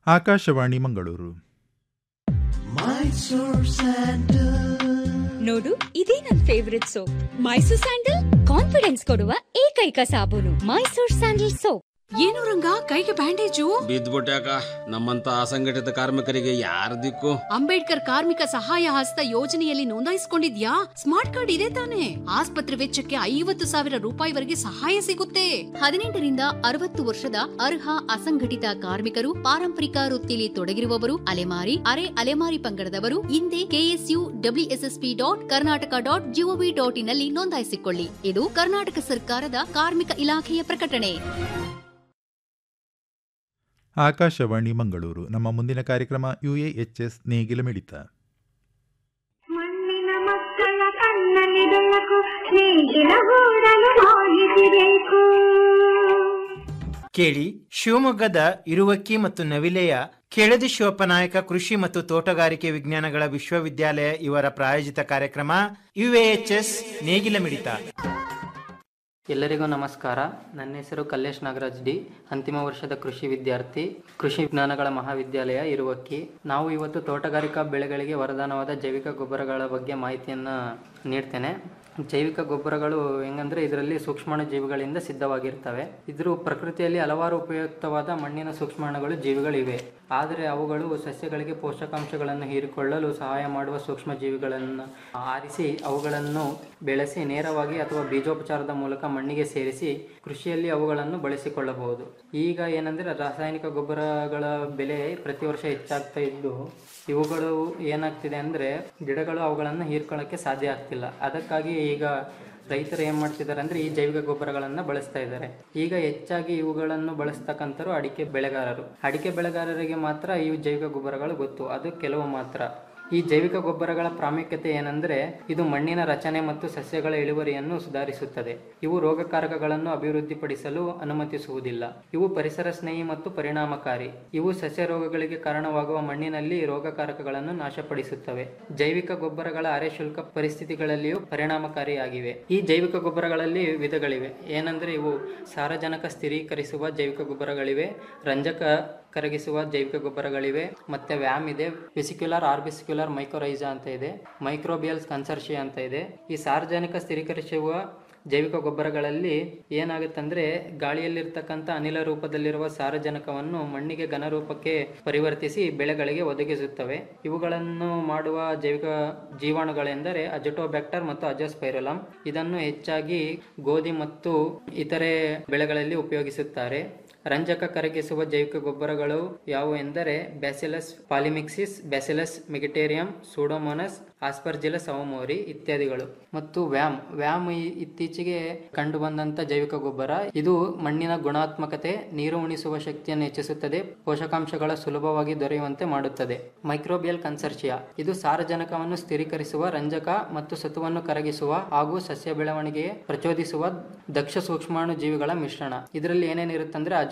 ಆಕಾಶವಾಣಿ ಮಂಗಳೂರು ನೋಡು ಇದೇ ನನ್ favourite soap Mysore sandal confidence ಕೊಡುವ ಏಕೈಕ ಸಾಬೂನು ಮೈಸೂರ್ ಸ್ಯಾಂಡಲ್ ಸೋಪ್ ಏನು ರಂಗ ಕೈಗೆ ಬ್ಯಾಂಡೇಜು ಬಿದ್ದ್ಬಿಟ್ಯಾಕ ನಮ್ಮಂತ ಅಸಂಘಟಿತ ಕಾರ್ಮಿಕರಿಗೆ ಯಾರ ದಿಕ್ಕು ಅಂಬೇಡ್ಕರ್ ಕಾರ್ಮಿಕ ಸಹಾಯ ಹಸ್ತ ಯೋಜನೆಯಲ್ಲಿ ನೋಂದಾಯಿಸಿಕೊಂಡಿದ್ಯಾ ಸ್ಮಾರ್ಟ್ ಕಾರ್ಡ್ ಇದೆ ತಾನೆ ಆಸ್ಪತ್ರೆ ವೆಚ್ಚಕ್ಕೆ ಐವತ್ತು ಸಾವಿರ ರೂಪಾಯಿವರೆಗೆ ಸಹಾಯ ಸಿಗುತ್ತೆ ಹದಿನೆಂಟರಿಂದ ಅರವತ್ತು ವರ್ಷದ ಅರ್ಹ ಅಸಂಘಟಿತ ಕಾರ್ಮಿಕರು ಪಾರಂಪರಿಕ ವೃತ್ತಿಯಲ್ಲಿ ತೊಡಗಿರುವವರು ಅಲೆಮಾರಿ ಅರೆ ಅಲೆಮಾರಿ ಪಂಗಡದವರು ಹಿಂದೆ KSU WSSP dot Karnataka dot gov dot ಇನ್ನಲ್ಲಿ ನೋಂದಾಯಿಸಿಕೊಳ್ಳಿ ಇದು ಕರ್ನಾಟಕ ಸರ್ಕಾರದ ಕಾರ್ಮಿಕ ಇಲಾಖೆಯ ಪ್ರಕಟಣೆ ಆಕಾಶವಾಣಿ ಮಂಗಳೂರು ನಮ್ಮ ಮುಂದಿನ ಕಾರ್ಯಕ್ರಮ ಯು ಎ ಎಚ್ ಎಸ್ ನೇಗಿಲ ಮಿಡಿತ ಮಣ್ಣಿನ ಮಕ್ಕಳ ಕಣ್ಣಲ್ಲಿ ಬೆಳಕು ನೇಗಿಲ ಗೂಡಲು ಹೋಗಿಸಿಬೇಕು ಕೇಳಿ ಶಿವಮೊಗ್ಗದ ಇರುವಕ್ಕಿ ಮತ್ತು ನವಿಲೆಯ ಕೆಳದಿ ಶಿವಪ್ಪನಾಯಕ ಕೃಷಿ ಮತ್ತು ತೋಟಗಾರಿಕೆ ವಿಜ್ಞಾನಗಳ ವಿಶ್ವವಿದ್ಯಾಲಯ ಇವರ ಪ್ರಾಯೋಜಿತ ಕಾರ್ಯಕ್ರಮ ಯುಎಎಚ್ಎಸ್ ನೇಗಿಲ ಮಿಡಿತ ಎಲ್ಲರಿಗೂ ನಮಸ್ಕಾರ ನನ್ನ ಹೆಸರು ಕಲ್ಲೇಶ್ ನಾಗರಾಜ್ ಡಿ ಅಂತಿಮ ವರ್ಷದ ಕೃಷಿ ವಿದ್ಯಾರ್ಥಿ ಕೃಷಿ ವಿಜ್ಞಾನಗಳ ಮಹಾವಿದ್ಯಾಲಯ ಇರುವಕ್ಕಿ ನಾವು ಇವತ್ತು ತೋಟಗಾರಿಕಾ ಬೆಳೆಗಳಿಗೆ ವರದಾನವಾದ ಜೈವಿಕ ಗೊಬ್ಬರಗಳ ಬಗ್ಗೆ ಮಾಹಿತಿಯನ್ನು ನೀಡ್ತೇನೆ ಜೈವಿಕ ಗೊಬ್ಬರಗಳು ಹೆಂಗಂದ್ರೆ ಇದರಲ್ಲಿ ಸೂಕ್ಷ್ಮಾಣು ಜೀವಿಗಳಿಂದ ಸಿದ್ಧವಾಗಿರ್ತವೆ ಇದ್ರ ಪ್ರಕೃತಿಯಲ್ಲಿ ಹಲವಾರು ಉಪಯುಕ್ತವಾದ ಮಣ್ಣಿನ ಸೂಕ್ಷ್ಮಾಣುಗಳು ಜೀವಿಗಳಿವೆ ಆದರೆ ಅವುಗಳು ಸಸ್ಯಗಳಿಗೆ ಪೋಷಕಾಂಶಗಳನ್ನು ಹೀರಿಕೊಳ್ಳಲು ಸಹಾಯ ಮಾಡುವ ಸೂಕ್ಷ್ಮ ಜೀವಿಗಳನ್ನು ಆರಿಸಿ ಅವುಗಳನ್ನು ಬೆಳೆಸಿ ನೇರವಾಗಿ ಅಥವಾ ಬೀಜೋಪಚಾರದ ಮೂಲಕ ಮಣ್ಣಿಗೆ ಸೇರಿಸಿ ಕೃಷಿಯಲ್ಲಿ ಅವುಗಳನ್ನು ಬಳಸಿಕೊಳ್ಳಬಹುದು ಈಗ ಏನಂದ್ರೆ ರಾಸಾಯನಿಕ ಗೊಬ್ಬರಗಳ ಬೆಲೆ ಪ್ರತಿ ವರ್ಷ ಹೆಚ್ಚಾಗ್ತಾ ಇದ್ದು ಇವುಗಳು ಏನಾಗ್ತಿದೆ ಅಂದ್ರೆ ಗಿಡಗಳು ಅವುಗಳನ್ನು ಹೀರ್ಕೊಳ್ಳೋಕ್ಕೆ ಸಾಧ್ಯ ಆಗ್ತಿಲ್ಲ ಅದಕ್ಕಾಗಿ ಈಗ ರೈತರು ಏನ್ ಮಾಡ್ತಿದ್ದಾರೆ ಅಂದ್ರೆ ಈ ಜೈವಿಕ ಗೊಬ್ಬರಗಳನ್ನ ಬಳಸ್ತಾ ಇದ್ದಾರೆ ಈಗ ಹೆಚ್ಚಾಗಿ ಇವುಗಳನ್ನು ಬಳಸ್ತಕ್ಕಂಥರು ಅಡಿಕೆ ಬೆಳೆಗಾರರು ಅಡಿಕೆ ಬೆಳೆಗಾರರಿಗೆ ಮಾತ್ರ ಈ ಜೈವಿಕ ಗೊಬ್ಬರಗಳು ಗೊತ್ತು ಅದು ಕೆಲವು ಮಾತ್ರ ಈ ಜೈವಿಕ ಗೊಬ್ಬರಗಳ ಪ್ರಾಮುಖ್ಯತೆ ಏನಂದ್ರೆ ಇದು ಮಣ್ಣಿನ ರಚನೆ ಮತ್ತು ಸಸ್ಯಗಳ ಇಳುವರಿಯನ್ನು ಸುಧಾರಿಸುತ್ತದೆ ಇವು ರೋಗಕಾರಕಗಳನ್ನು ಅಭಿವೃದ್ಧಿಪಡಿಸಲು ಅನುಮತಿಸುವುದಿಲ್ಲ ಇವು ಪರಿಸರ ಸ್ನೇಹಿ ಮತ್ತು ಪರಿಣಾಮಕಾರಿ ಇವು ಸಸ್ಯ ರೋಗಗಳಿಗೆ ಕಾರಣವಾಗುವ ಮಣ್ಣಿನಲ್ಲಿ ರೋಗಕಾರಕಗಳನ್ನು ನಾಶಪಡಿಸುತ್ತವೆ ಜೈವಿಕ ಗೊಬ್ಬರಗಳ ಅರೆ ಶುಲ್ಕ ಪರಿಸ್ಥಿತಿಗಳಲ್ಲಿಯೂ ಪರಿಣಾಮಕಾರಿಯಾಗಿವೆ ಈ ಜೈವಿಕ ಗೊಬ್ಬರಗಳಲ್ಲಿ ವಿಧಗಳಿವೆ ಏನಂದ್ರೆ ಇವು ಸಾರಜನಕ ಸ್ಥಿರೀಕರಿಸುವ ಜೈವಿಕ ಗೊಬ್ಬರಗಳಿವೆ ರಂಜಕ ಕರಗಿಸುವ ಜೈವಿಕ ಗೊಬ್ಬರಗಳಿವೆ ಮತ್ತೆ ವ್ಯಾಮ್ ಇದೆ ವೆಸಿಕ್ಯುಲರ್ ಆರ್ಬಿಸಿಕ್ಯುಲರ್ ಮೈಕ್ರೋರೈಜಾ ಅಂತ ಇದೆ ಮೈಕ್ರೋಬಿಯಲ್ಸ್ ಕನ್ಸರ್ಷಿಯಾ ಅಂತ ಇದೆ ಈ ಸಾರ್ವಜನಿಕ ಸ್ಥಿರೀಕರಿಸುವ ಜೈವಿಕ ಗೊಬ್ಬರಗಳಲ್ಲಿ ಏನಾಗುತ್ತಂದ್ರೆ ಗಾಳಿಯಲ್ಲಿರ್ತಕ್ಕಂಥ ಅನಿಲ ರೂಪದಲ್ಲಿರುವ ಸಾರಜನಕವನ್ನು ಮಣ್ಣಿಗೆ ಘನರೂಪಕ್ಕೆ ಪರಿವರ್ತಿಸಿ ಬೆಳೆಗಳಿಗೆ ಒದಗಿಸುತ್ತವೆ ಇವುಗಳನ್ನು ಮಾಡುವ ಜೈವಿಕ ಜೀವಾಣುಗಳೆಂದರೆ ಅಜಟೋಬ್ಯಾಕ್ಟರ್ ಮತ್ತು ಅಜೋಸ್ಪೈರಲಮ್ ಇದನ್ನು ಹೆಚ್ಚಾಗಿ ಗೋಧಿ ಮತ್ತು ಇತರೆ ಬೆಳೆಗಳಲ್ಲಿ ಉಪಯೋಗಿಸುತ್ತಾರೆ ರಂಜಕ ಕರಗಿಸುವ ಜೈವಿಕ ಗೊಬ್ಬರಗಳು ಯಾವುವು ಎಂದರೆ bacillus polymyxa bacillus megaterium pseudomonas aspergillus awamori ಇತ್ಯಾದಿಗಳು ಮತ್ತು ವ್ಯಾಮ್ ವ್ಯಾಮ್ ಈ- ಇತ್ತೀಚೆಗೆ ಕಂಡು ಬಂದಂತ ಜೈವಿಕ ಗೊಬ್ಬರ ಇದು ಮಣ್ಣಿನ ಗುಣಾತ್ಮಕತೆ ನೀರು ಉಣಿಸುವ ಶಕ್ತಿಯನ್ನು ಹೆಚ್ಚಿಸುತ್ತದೆ ಪೋಷಕಾಂಶಗಳ ಸುಲಭವಾಗಿ ದೊರೆಯುವಂತೆ ಮಾಡುತ್ತದೆ ಮೈಕ್ರೋಬಿಯಲ್ ಕನ್ಸರ್ಷಿಯಾ ಇದು ಸಾರಜನಕವನ್ನು ಸ್ಥಿರೀಕರಿಸುವ ರಂಜಕ ಮತ್ತು ಸತುವನ್ನು ಕರಗಿಸುವ ಹಾಗೂ ಸಸ್ಯ ಬೆಳವಣಿಗೆಗೆ ಪ್ರಚೋದಿಸುವ ದಕ್ಷ ಸೂಕ್ಷ್ಮಾಣು ಜೀವಿಗಳ ಮಿಶ್ರಣ ಇದರಲ್ಲಿ ಏನೇನಿರುತ್ತಂದ್ರೆ